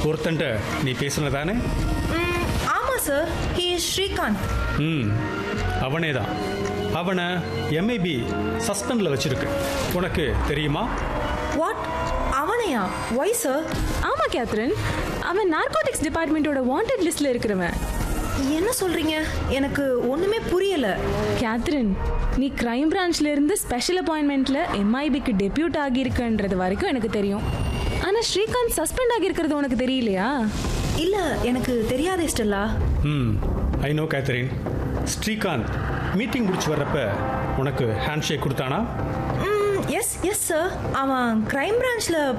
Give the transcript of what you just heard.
ஒருத்தன்ட்ட நீ பேசுனதானே ம், ஆமா சார் ஹி இஸ் ஸ்ரீகாந்த் ம் அவனே தான் அவனை எம்ஐபி சஸ்பெண்டில் வச்சிருக்கு உனக்கு தெரியுமா வாட் அவனையா ஒய் சார் ஆமா கேத்ரின் அவன் நார்கோட்டிக்ஸ் டிபார்ட்மெண்ட்டோட வாண்டட் லிஸ்ட்ல இருக்கிறவன் என்ன சொல்றீங்க எனக்கு ஒண்ணுமே புரியல கேத்ரின் நீ கிரைம் பிரான்ச்ல இருந்து ஸ்பெஷல் அப்பாயின்மெண்ட்ல எம்ஐபிக்கு டெபியூட் ஆகியிருக்கன்றது வரைக்கும் எனக்கு தெரியும் ஆனா ஸ்ரீகாந்த் சஸ்பெண்ட் ஆகியிருக்கிறது உனக்கு தெரியலையா இல்ல எனக்கு தெரியாதே Stella hmm I know Catherine Srikanth meeting முடிச்சு வர்றப்ப உனக்கு ஹேண்ட் ஷேக் கொடுத்தானா எஸ் எஸ் சார் அவன் கிரைம் பிரான்ச்ல